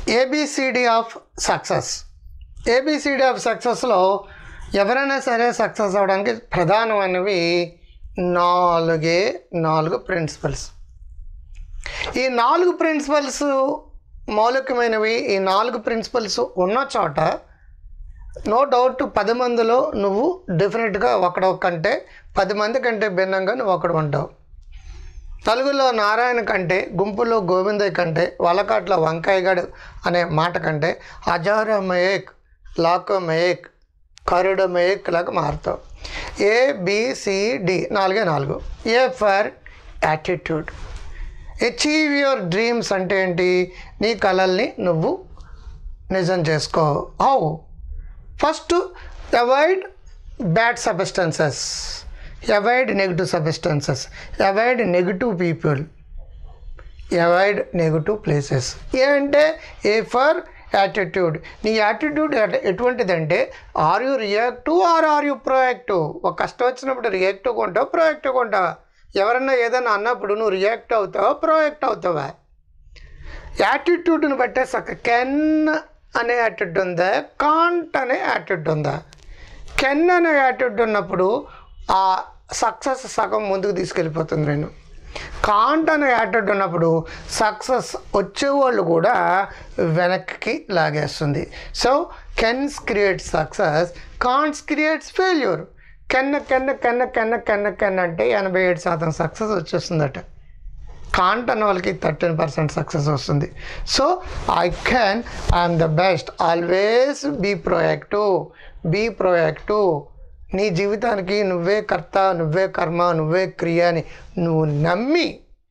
A B C D of success ABCD of సక్సెస్లో ఎవరైనా సరే సక్సెస్ అవడానికి ప్రధానమైనవి నాలుగే నాలుగు ప్రిన్సిపల్స్ ఈ నాలుగు ప్రిన్సిపల్స్ మౌలికమైనవి ఈ నాలుగు ప్రిన్సిపల్స్ ఉన్న చోట నో డౌట్ పది మందిలో నువ్వు డెఫినెట్గా ఒకడు కంటే పది మంది కంటే భిన్నంగా నువ్వు ఒకడు ఉంటావు నలుగురిలో నారాయణ కంటే గుంపులో గోవిందయ్య కంటే వలకాట్ల వంకాయగడు అనే మాట కంటే హజార మయేక్ లాకో మయేక్ కరుడ మయేక్ లాగా మారుతావు ఏ బిసిడి నాలుగే నాలుగు A for attitude achieve your dreams అంటే ఏంటి నీ కళల్ని నువ్వు నిజం చేసుకో how first avoid bad substances avoid negative substances avoid negative people avoid negative places A అంటే ఏ ఫర్ యాటిట్యూడ్ నీ యాటిట్యూడ్ ఎటువంటిదంటే are you reactive or are you proactive ఒక కష్టం వచ్చినప్పుడు రియాక్టివ్గా ఉంటావు ప్రొయాక్టివ్గా ఉంటావా ఎవరన్నా ఏదైనా అన్నప్పుడు నువ్వు రియాక్ట్ అవుతావా ప్రొయాక్ట్ అవుతావా యాటిట్యూడ్ని బట్టే సక్క కెన్ అనే యాటిట్యూడ్ ఉందా కాంట్ అనే యాటిట్యూడ్ ఉందా కెన్ అనే యాటిట్యూడ్ ఉన్నప్పుడు ఆ సక్సెస్ సగం ముందుకు తీసుకెళ్ళిపోతుంది నేను కాంట్ అనే యాటిట్యూడ్ ఉన్నప్పుడు సక్సెస్ వచ్చేవాళ్ళు కూడా వెనక్కి లాగేస్తుంది so cans create success can'ts creates failure కెన్న కెన్న కెన్న కెన్న కెన్న కెన్న అంటే ఎనభై ఏడు శాతం సక్సెస్ వచ్చేస్తుందట కాంట్ అన్న వాళ్ళకి థర్టీన్ పర్సెంట్ సక్సెస్ వస్తుంది so I can I'm the best always be proactive be proactive నీ జీవితానికి నువ్వే కర్త నువ్వే కర్మ నువ్వే క్రియ అని నువ్వు నమ్మి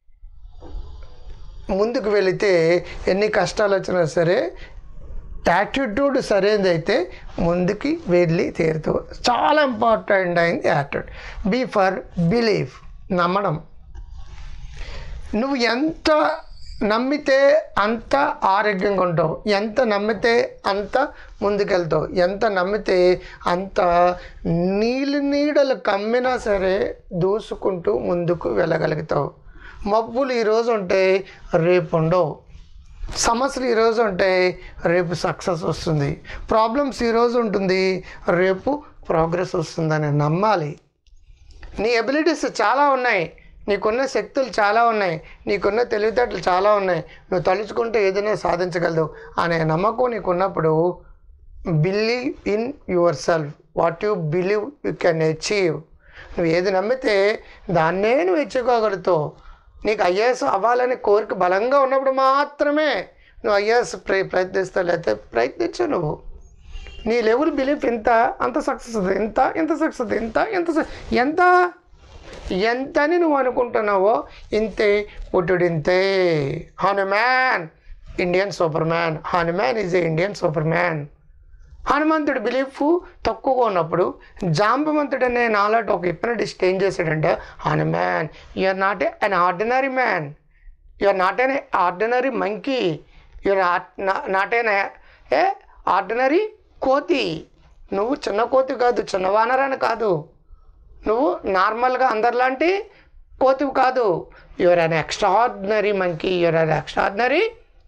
ముందుకు వెళితే ఎన్ని కష్టాలు వచ్చినా సరే యాటిట్యూడ్ సరైనదైతే ముందుకి వెళ్ళి తీరుతావు చాలా ఇంపార్టెంట్ అయింది యాటిట్యూడ్ బీ ఫర్ బిలీఫ్ నమ్మడం నువ్వు ఎంత నమ్మితే అంత ఆరోగ్యంగా ఉంటావు ఎంత నమ్మితే అంత ముందుకెళ్తావు ఎంత నమ్మితే అంత నీళ్ళు నీడలు కమ్మినా సరే దూసుకుంటూ ముందుకు వెళ్ళగలుగుతావు మబ్బులు ఈరోజు ఉంటాయి రేపు ఉండవు సమస్యలు ఈరోజు ఉంటాయి రేపు సక్సెస్ వస్తుంది ప్రాబ్లమ్స్ ఈరోజు ఉంటుంది రేపు ప్రోగ్రెస్ వస్తుందని నమ్మాలి నీ ఎబిలిటీస్ చాలా ఉన్నాయి నీకున్న శక్తులు చాలా ఉన్నాయి నీకున్న తెలివితేటలు చాలా ఉన్నాయి నువ్వు తలుచుకుంటే ఏదైనా సాధించగలదు అనే నమ్మకం నీకున్నప్పుడు believe in yourself what you believe you can achieve నువ్వు ఏది నమ్మితే దాన్నే నువ్వు ఇచ్చుకోగలుగుతావు నీకు ఐఏఎస్ అవ్వాలనే కోరిక బలంగా ఉన్నప్పుడు మాత్రమే నువ్వు ఐఏఎస్ ప్ర ప్రయత్నిస్తావు లేకపోతే ప్రయత్నించు నువ్వు నీ లెవెల్ బిలీఫ్ ఎంత అంత సక్సెస్ ఎంత ఎంత సక్సెస్ ఎంత ఎంత suc- ఎంత ఎంతని నువ్వు అనుకుంటున్నావో ఇంతే పుట్టుడింతే Hanuman Indian super man Hanuman is a Indian super man హనుమంతుడి బిలీఫ్ తక్కువగా ఉన్నప్పుడు జాంబవంతుడు అనే నాలాంటి ఒక ఇప్పనటిస్ట్ ఏం చేశాడంటే Hanuman you're not a an ordinary man you're not an ordinary monkey you're not an a ordinary కోతి నువ్వు చిన్న కోతి కాదు చిన్న వానరాని కాదు నువ్వు నార్మల్గా అందరిలాంటి కోతివి కాదు your an extraordinary monkey your an extraordinary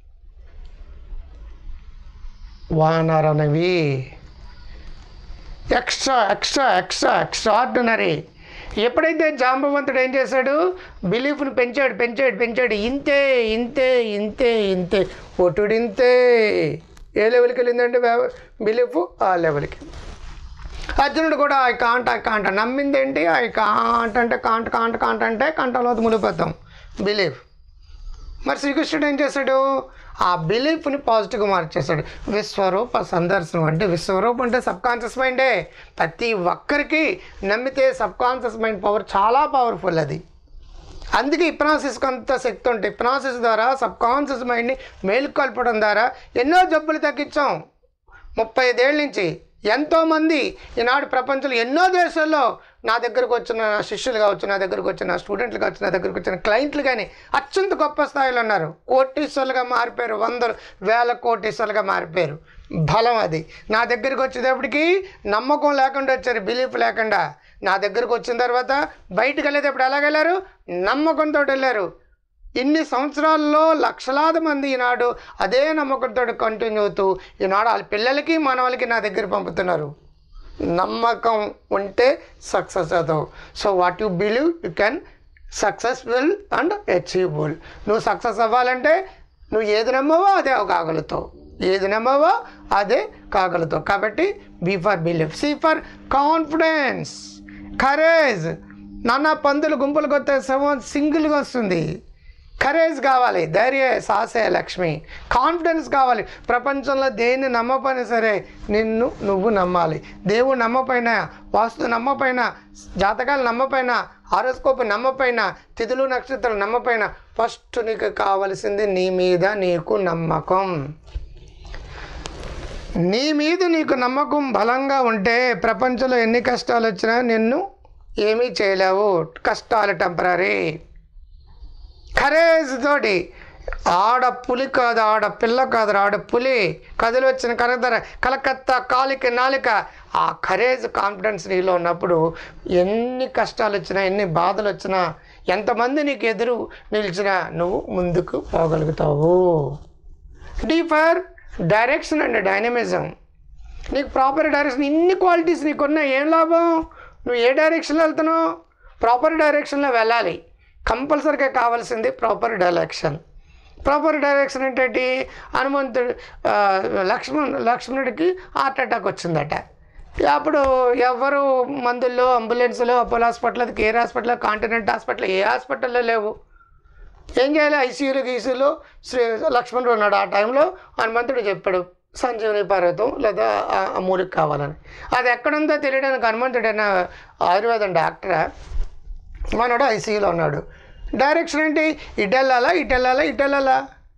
వానరనవి ఎక్స్ట్రా ఎక్స్ట్రా ఎక్స్ట్రా ఎక్స్ట్రాడినరీ ఎప్పుడైతే జాంబవంతుడు ఏం చేశాడు బిలీఫ్ని పెంచాడు పెంచాడు పెంచాడు ఇంతే ఇంతే ఇంతే ఇంతే ఒటుడింతే ఏ లెవెల్కి వెళ్ళిందంటే బిలీఫ్ ఆ లెవెల్కి అర్జునుడు కూడా ఐ కాంట్ ఐ కాంట్ నమ్మింది ఏంటి ఐ కాంట్ అంటే కాంట్ కాంట్ కాంట్ అంటే కంటలో మునిగిపోతాం బిలీఫ్ మరి శ్రీకృష్ణుడు ఏం చేశాడు ఆ బిలీఫ్ని పాజిటివ్గా మార్చేశాడు విశ్వరూప సందర్శనం అంటే విశ్వరూపం అంటే సబ్ కాన్షియస్ మైండే ప్రతి ఒక్కరికి నమ్మితే సబ్ కాన్షియస్ మైండ్ పవర్ చాలా పవర్ఫుల్ అది అందుకే ఇప్నాసిస్కి అంత శక్తి ఉంటే ఇప్నాసిస్ ద్వారా సబ్ కాన్షియస్ మైండ్ని మేలుకొల్పడం ద్వారా ఎన్నో జబ్బులు తగ్గించాం ముప్పై ఐదేళ్ళ నుంచి ఎంతోమంది ఈనాడు ప్రపంచంలో ఎన్నో దేశాల్లో నా దగ్గరకు వచ్చిన నా శిష్యులు కావచ్చు నా దగ్గరకు వచ్చిన నా స్టూడెంట్లు కావచ్చు నా దగ్గరకు వచ్చిన క్లయింట్లు కానీ అత్యంత గొప్ప స్థాయిలో ఉన్నారు కోటీశ్వరులుగా మారిపోయారు వందలు వేల కోటీశ్వరులుగా మారిపోయారు బలం అది నా దగ్గరికి వచ్చేటప్పటికి నమ్మకం లేకుండా వచ్చారు బిలీఫ్ లేకుండా నా దగ్గరకు వచ్చిన తర్వాత బయటకు వెళ్ళేటప్పుడు ఎలాగ వెళ్ళారు నమ్మకంతో వెళ్ళారు ఇన్ని సంవత్సరాల్లో లక్షలాది మంది ఈనాడు అదే నమ్మకంతో కంటిన్యూ అవుతూ ఈనాడు వాళ్ళ పిల్లలకి మనవాళ్ళకి నా దగ్గర పంపుతున్నారు నమ్మకం ఉంటే సక్సెస్ అవుతావు so what you believe you can successful and achievable నువ్వు సక్సెస్ అవ్వాలంటే నువ్వు ఏది నమ్మవో అదే కాగలుగుతావు ఏది నమ్మవో అదే కాగలుగుతావు కాబట్టి B for believe C for confidence courage నాన్న పందులు గుంపులకు వస్తే శవం సింగిల్గా వస్తుంది కరేజ్ కావాలి ధైర్య సాసే లక్ష్మి కాన్ఫిడెన్స్ కావాలి ప్రపంచంలో దేన్ని నమ్మపోయినా సరే నిన్ను నువ్వు నమ్మాలి దేవుడు నమ్మపోయినా వాస్తు నమ్మపోయినా జాతకాలు నమ్మపోయినా హారోస్కోప్ నమ్మపోయినా తిథులు నక్షత్రాలు నమ్మపోయినా ఫస్ట్ నీకు కావలసింది నీ మీద నీకు నమ్మకం నీ మీద నీకు నమ్మకం బలంగా ఉంటే ప్రపంచంలో ఎన్ని కష్టాలు వచ్చినా నిన్ను ఏమీ చేయలేవు కష్టాలు టెంపరీ కరేజ్ తోటి ఆడ పులి కాదు ఆడ పిల్ల కాదు ఆడ పులి కథలు వచ్చిన కనదర కలకత్తా కాలిక నాలిక ఆ కరేజ్ కాన్ఫిడెన్స్ నీలో ఉన్నప్పుడు ఎన్ని కష్టాలు వచ్చినా ఎన్ని బాధలు వచ్చినా ఎంతమంది నీకు ఎదురు నిలిచినా నువ్వు ముందుకు పోగలుగుతావు D for direction and dynamism నీకు ప్రాపర్ డైరెక్షన్ ఇన్ని క్వాలిటీస్ నీకున్నా ఏం లాభం నువ్వు ఏ డైరెక్షన్లో వెళ్తున్నావు ప్రాపర్ డైరెక్షన్లో వెళ్ళాలి కంపల్సరీగా కావాల్సింది ప్రాపర్ డైరెక్షన్ ప్రాపర్ డైరెక్షన్ ఏంటంటే హనుమంతుడు ఆ, లక్ష్మణ్ లక్ష్మణుడికి హార్ట్ అటాక్ వచ్చిందట అప్పుడు ఎవరు మందుల్లో అంబులెన్స్లో Apollo hospital care hospital continent hospital ఏ హాస్పిటల్లో లేవు ఏం చేయాలి ఐసీయూలో గీసీలో శ్రీ లక్ష్మణుడు ఉన్నాడు ఆ టైంలో హనుమంతుడు చెప్పాడు సంజీవని పర్వతం లేదా ఆ- ఆ మూలిక కావాలని అది ఎక్కడుందో తెలియడానికి హనుమంతుడైన ఆయుర్వేదం డాక్టరా మనోడు ఐసీయూలో ఉన్నాడు డైరెక్షన్ ఏంటి ఇటు వెళ్ళాలా ఇటు వెళ్ళాలా ఇటు వెళ్ళాలా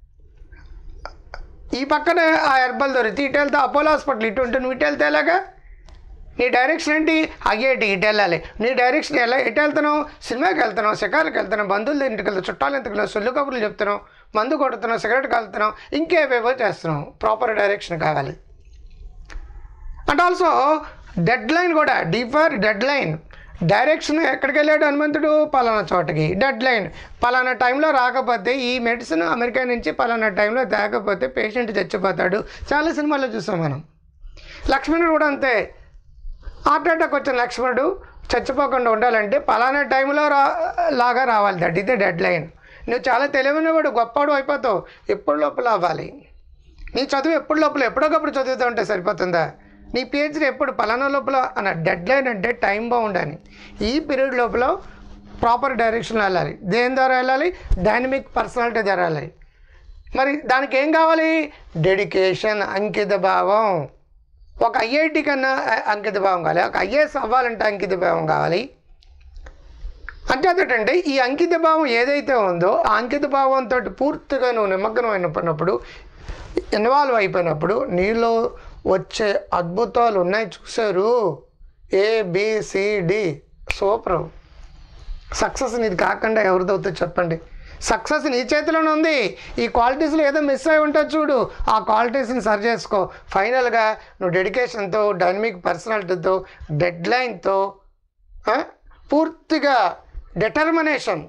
ఈ పక్కన ఆ హెర్బల్ దొరికితే ఇటు వెళ్తే అపోలో హాస్పిటల్ ఇటు ఉంటే నువ్వు ఇటు వెళ్తే ఎలాగా నీ డైరెక్షన్ ఏంటి అయ్యేటి ఇటు వెళ్ళాలి నీ డైరెక్షన్ ఎలా ఎటు వెళ్తున్నావు సినిమాకి వెళ్తున్నావు షికార్కి వెళ్తున్నావు బంధువుల ఇంటికి వెళ్తావు చుట్టాలు ఇంటికి వెళ్తావు సొల్లు కబుర్లు చెప్తున్నావు మందు కొడుతున్నావు సిగరెట్ కాలుతున్నావు ఇంకేవేవో చేస్తున్నావు ప్రాపర్ డైరెక్షన్ కావాలి అండ్ ఆల్సో డెడ్ లైన్ కూడా డీపర్ డెడ్ లైన్ డైరెక్షన్ ఎక్కడికి వెళ్ళాడు హనుమంతుడు పలానా చోటకి డెడ్ లైన్ పలానా టైంలో రాకపోతే ఈ మెడిసిన్ అమెరికా నుంచి పలానా టైంలో తేకపోతే పేషెంట్ చచ్చిపోతాడు చాలా సినిమాల్లో చూసాం మనం లక్ష్మణుడు కూడా అంతే హార్ట్ అటాక్ వచ్చిన లక్ష్మణుడు చచ్చిపోకుండా ఉండాలంటే పలానా టైంలో రా లాగా రావాలి దట్ ఇదే డెడ్ లైన్ నువ్వు చాలా తెలివైనవాడు గొప్పవాడు అయిపోతావు ఎప్పుడు లోపల అవ్వాలి నీ చదువు ఎప్పుడు లోపల ఎప్పుడొకప్పుడు చదువుతూ ఉంటే సరిపోతుందా నీ పిహెచ్డీ ఎప్పుడు పలానా లోపల అన్న డెడ్ లైన్ అంటే టైం బాగుండాలి ఈ పీరియడ్ లోపల ప్రాపర్ డైరెక్షన్లో వెళ్ళాలి దేని ద్వారా వెళ్ళాలి డైనమిక్ పర్సనాలిటీ ద్వారా వెళ్ళాలి మరి దానికి ఏం కావాలి డెడికేషన్ అంకిత భావం ఒక ఐఐటి కన్నా అ- అంకిత భావం కావాలి ఒక ఐఏఎస్ అవ్వాలంటే అంకిత భావం కావాలి అంటే అదేంటంటే ఈ అంకిత భావం ఏదైతే ఉందో ఆ అంకిత భావంతో పూర్తిగా నువ్వు నిమగ్నం అయినప్పుడు ఇన్వాల్వ్ అయిపోయినప్పుడు నీలో వచ్చే అద్భుతాలు ఉన్నాయి చూశారు ఏబిసిడి సూపర్ సక్సెస్ నీది కాకుండా ఎవరిదవుతుందో చెప్పండి సక్సెస్ నీ చేతిలోనే ఉంది ఈ క్వాలిటీస్లో ఏదో మిస్ అయి ఉంటుంది చూడు ఆ క్వాలిటీస్ని సరి చేసుకో ఫైనల్గా నువ్వు డెడికేషన్తో డైనమిక్ పర్సనాలిటీతో డెడ్ లైన్తో పూర్తిగా డిటర్మినేషన్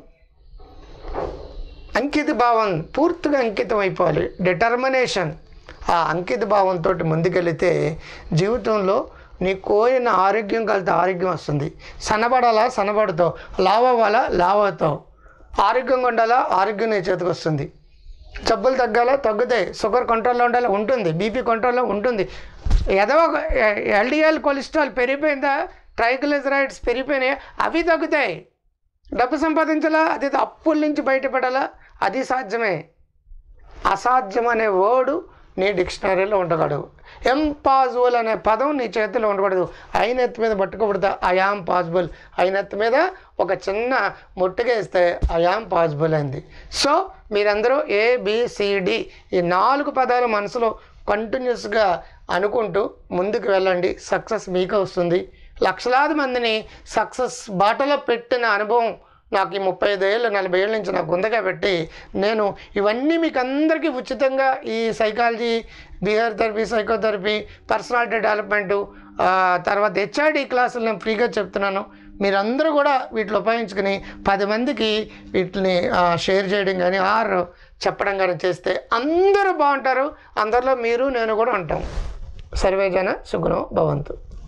అంకిత భావం పూర్తిగా అంకితం అయిపోవాలి డిటర్మినేషన్ ఆ అంకిత భావంతో ముందుకెళితే జీవితంలో నీ కోరిన ఆరోగ్యం కలితే ఆరోగ్యం వస్తుంది సన్నబడాలా సన్నబడతావు లావ్ అవ్వాలా లావ్ అవుతావు ఆరోగ్యంగా ఉండాలా ఆరోగ్యం నీ చేతికి వస్తుంది జబ్బులు తగ్గాలా తగ్గుతాయి షుగర్ కంట్రోల్లో ఉండాలా ఉంటుంది బీపీ కంట్రోల్లో ఉంటుంది ఏదో ఒక ఎల్డిఎల్ కొలెస్ట్రాల్ పెరిగిపోయిందా ట్రైగ్లిజరైడ్స్ పెరిగిపోయినాయి అవి తగ్గుతాయి డబ్బు సంపాదించాలా అది అప్పుల నుంచి బయటపడాలా అది సాధ్యమే అసాధ్యం అనే వర్డు నీ డిక్షనరీలో ఉండకూడదు ఎంపాసిబుల్ అనే పదం నీ చేతిలో ఉండకూడదు అయినెత్తి మీద పట్టుకోబడతా ఐఆమ్ పాసిబుల్ అయినెత్తి మీద ఒక చిన్న ముట్టుకేస్తే ఐఆమ్ పాసిబుల్ అయింది సో మీరందరూ ఏబిసిడి ఈ నాలుగు పదాలు మనసులో కంటిన్యూస్గా అనుకుంటూ ముందుకు వెళ్ళండి సక్సెస్ మీకు వస్తుంది లక్షలాది మందిని సక్సెస్ బాటలో పెట్టిన అనుభవం నాకు ఈ ముప్పై ఐదు ఏళ్ళు నలభై ఏళ్ళ నుంచి నాకు ఉందగా పెట్టి నేను ఇవన్నీ మీకు అందరికీ ఉచితంగా ఈ psychology behaviour therapy psychotherapy personality development ఆ, తర్వాత హెచ్ఐడి క్లాసులు నేను ఫ్రీగా చెప్తున్నాను మీరందరూ కూడా వీటిని ఉపయోగించుకుని పది మందికి వీటిని ఆ, షేర్ చేయడం కానీ ఆర్ చెప్పడం కానీ చేస్తే అందరూ బాగుంటారు అందరిలో మీరు నేను కూడా ఉంటాం సర్వేజన సుగుణం భవంతు